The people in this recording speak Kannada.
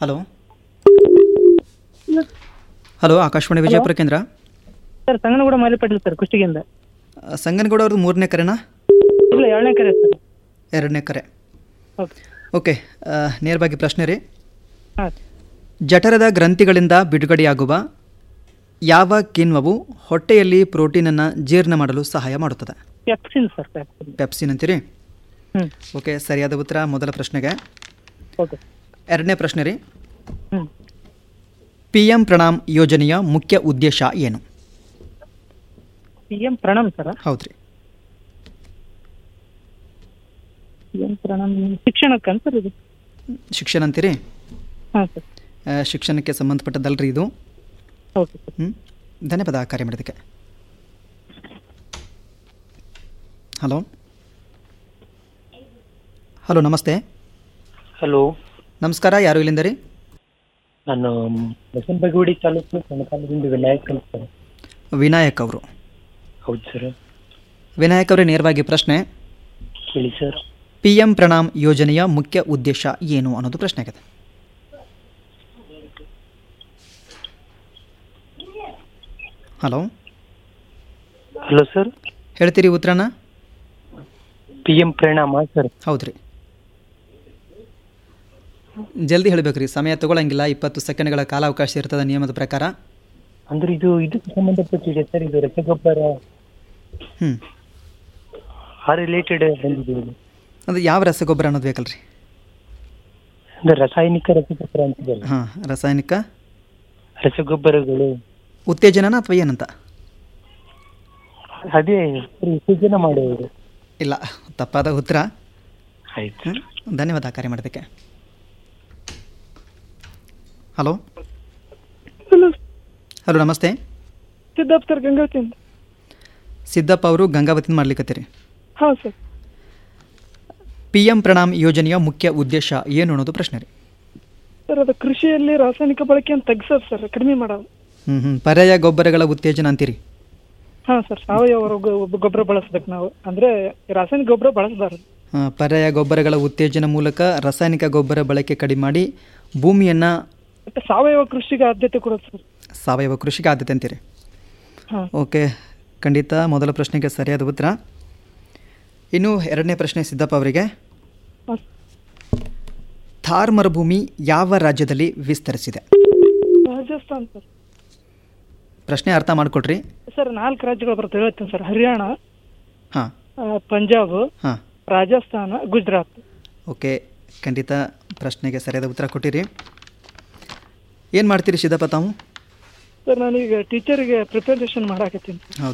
ಹಲೋ ಹಲೋ ಆಕಾಶವಾಣಿ ವಿಜಯಪುರ ಕೇಂದ್ರ ಸರ್ ಸಂಗನಗೂಡ ಮಾಲಿ ಪಾಟೀಲ್ ಸರ್ ಕುಷ್ಟಗಿಯಿಂದ ಆ, ಸಂಗನಗೌಡ ಅವ್ರದ್ದು ಮೂರನೇ ಕರೆನಾ ಇಲ್ಲ ಏಳನೇ ಕರೆ ಸರ್ ಎರಡನೇ ಕರೆ ಓಕೆ ಓಕೆ ಆ, ನೇರವಾಗಿ ಪ್ರಶ್ನೆ ರೀ ಹಾಂ ಜಠರದ ಗ್ರಂಥಿಗಳಿಂದ ಬಿಡುಗಡೆಯಾಗುವ ಯಾವ ಕಿಣ್ವವು ಹೊಟ್ಟೆಯಲ್ಲಿ ಪ್ರೋಟೀನನ್ನು ಜೀರ್ಣ ಮಾಡಲು ಸಹಾಯ ಮಾಡುತ್ತದೆ ಪೆಪ್ಸಿನ್ ಸರ್ ಪೆಪ್ಸಿನ್ ಪೆಪ್ಸಿನ್ ಅಂತೀರಿ ಹ್ಞೂ ಓಕೆ ಸರಿಯಾದ ಉತ್ತರ ಮೊದಲ ಪ್ರಶ್ನೆಗೆ ಓಕೆ ಎರಡನೇ ಪ್ರಶ್ನೆ ರೀ ಹ್ಞೂ ಪಿ ಎಂ ಪ್ರಣಾಮ್ ಯೋಜನೆಯ ಮುಖ್ಯ ಉದ್ದೇಶ ಏನು ಪಿ ಎಂ ಪ್ರಣಮ್ ಸರ್ ಹೌದು ರೀ ಪಿ ಎಂ ಪ್ರಣಮ್ ಶಿಕ್ಷಣಕ್ಕೆ ಸರ್ ಇದು ಶಿಕ್ಷಣ ಅಂತೀರಿ ಹಾಂ ಸರ್ ಆ, ಶಿಕ್ಷಣಕ್ಕೆ ಸಂಬಂಧಪಟ್ಟದ್ದಲ್ರಿ ಇದು ಓಕೆ ಸರ್ ಹ್ಞೂ ಧನ್ಯವಾದ ಕಾರ್ಯ ಮಾಡೋದಕ್ಕೆ ಹಲೋ ಹಲೋ ನಮಸ್ತೆ ಹಲೋ ನಮಸ್ಕಾರ ಯಾರು ಇಲ್ಲಿಂದ ರೀ ನಾನು ಬಸವನಬಗವಾಡಿ ತಾಲೂಕು ಕನಕಾಲದಿಂದ ವಿನಾಯಕ್ ಅಂತ ಸರ್ ವಿನಾಯಕ್ ಅವರು ಹೌದು ಸರ್ ವಿನಾಯಕ್ ಅವರೇ ನೇರವಾಗಿ ಪ್ರಶ್ನೆ ಹೇಳಿ ಸರ್ ಪಿ ಎಂ ಪ್ರಣಾಮ್ ಯೋಜನೆಯ ಮುಖ್ಯ ಉದ್ದೇಶ ಏನು ಅನ್ನೋದು ಪ್ರಶ್ನೆ ಆಗಿದೆ ಹಲೋ ಹಲೋ ಸರ್ ಹೇಳ್ತೀರಿ ಉತ್ತರನ ಪಿ ಎಂ ಪರಿಣಾಮ ಸರ್ ಹೌದು ರೀ ಜಲ್ದಿ ಹೇಳ್ಬೇಕು ರೀ ಸಮಯ ತಗೊಳಂಗಿಲ್ಲ ಇಪ್ಪತ್ತು ಸೆಕೆಂಡ್ಗಳ ಕಾಲಾವಕಾಶ ಇರ್ತದೆ ನಿಯಮದ ಪ್ರಕಾರ ಅಂದ್ರೆ ಇದು ಇದಕ್ಕೆ ಸಂಬಂಧಪಟ್ಟಿದೆ ಸರ್ ಇದು ರಸಗೊಬ್ಬರ ಹ್ಞೂ ಆ ರಿಲೇಟೆಡ್ ಬಂದಿದೆ ಇದು ಅದು ಯಾವ ರಸಗೊಬ್ಬರ ಅನ್ನೋದು ಬೇಕಲ್ರಿ ಅಂದ್ರೆ ರಾಸಾಯನಿಕ ರಸಗೊಬ್ಬರ ಅಂತಿದೆಯಲ್ಲ ಹಾಂ ರಾಸಾಯನಿಕ ರಸಗೊಬ್ಬರಗಳು ಉತ್ತೇಜನನ ಅಥವಾ ಏನಂತ ಅದೇ ಸರ್ ಉತ್ತೇಜನ ಮಾಡುವುದು ಇಲ್ಲ ತಪ್ಪಾದ ಉತ್ತರ ಆಯ್ತು ಹ್ಮ್? ಧನ್ಯವಾದ ಕಾರ್ಯ ಮಾಡೋದಕ್ಕೆ ಹಲೋ ಹಲೋ ಹಲೋ ನಮಸ್ತೆ ಸಿದ್ದಾಪ್ ಸರ್ ಗಂಗಾವತಿ ಅಂತ ಸಿದ್ದಪ್ಪ ಅವರು ಗಂಗಾವತಿನ ಮಾಡ್ಲಿಕ್ಕತ್ತೀರಿ ಹಾಂ ಸರ್ ಪಿ ಎಂ ಪ್ರಣಾಮ್ ಯೋಜನೆಯ ಮುಖ್ಯ ಉದ್ದೇಶ ಏನು ಅನ್ನೋದು ಪ್ರಶ್ನೆ ರೀ ಸರ್ ಅದು ಕೃಷಿಯಲ್ಲಿ ರಾಸಾಯನಿಕ ಬಳಕೆಯನ್ನು ತಗ್ಸೋದು ಸರ್ ಕಡಿಮೆ ಮಾಡೋದು ಹ್ಞೂ ಹ್ಞೂ ಪರ್ಯಾಯ ಗೊಬ್ಬರಗಳ ಉತ್ತೇಜನ ಅಂತೀರಿ ಹಾಂ ಸರ್ ಸಾವಯವ ಗೊ- ಗೊಬ್ಬರ ಬಳಸ್ಬೇಕು ನಾವು ಅಂದರೆ ರಾಸಾಯನಿಕ ಗೊಬ್ಬರ ಬಳಸಬಾರ್ದು ಆ, ಪರ್ಯಾಯ ಗೊಬ್ಬರಗಳ ಉತ್ತೇಜನ ಮೂಲಕ ರಾಸಾಯನಿಕ ಗೊಬ್ಬರ ಬಳಕೆ ಕಡಿಮೆ ಮಾಡಿ ಭೂಮಿಯನ್ನು ಮತ್ತು ಸಾವಯವ ಕೃಷಿಗೆ ಆದ್ಯತೆ ಕೊಡೋದು ಸರ್ ಸಾವಯವ ಕೃಷಿಗೆ ಆದ್ಯತೆ ಅಂತೀರಿ ಹಾಂ ಓಕೆ ಖಂಡಿತ ಮೊದಲ ಪ್ರಶ್ನೆಗೆ ಸರಿಯಾದ ಉತ್ತರ ಇನ್ನು ಎರಡನೇ ಪ್ರಶ್ನೆ ಸಿದ್ದಪ್ಪ ಅವರಿಗೆ ಹಾಂ ಥಾರ್ ಮರುಭೂಮಿ ಯಾವ ರಾಜ್ಯದಲ್ಲಿ ವಿಸ್ತರಿಸಿದೆ ರಾಜಸ್ಥಾನ್ ಸರ್ ಪ್ರಶ್ನೆ ಅರ್ಥ ಮಾಡಿಕೊಡ್ರಿ ಸರ್ ನಾಲ್ಕು ರಾಜ್ಯಗಳು ಬರ್ತವೆ ಹೇಳ್ತೀನಿ ಸರ್ ಹರಿಯಾಣ ಹಾಂ ಆ, ಪಂಜಾಬ್ ಹಾಂ ರಾಜಸ್ಥಾನ ಗುಜರಾತ್ ಓಕೆ ಖಂಡಿತ ಪ್ರಶ್ನೆಗೆ ಸರಿಯಾದ ಉತ್ತರ ಕೊಟ್ಟಿರಿ ಏನು ಮಾಡ್ತೀರಿ ಸಿದ್ದಪ್ಪ ತಾವು ಸರ್ ನಾನೀಗ ಟೀಚರಿಗೆ ಪ್ರಿಪರೇಷನ್ ಮಾಡಾಕತ್ತೀನಿ ಹೌದು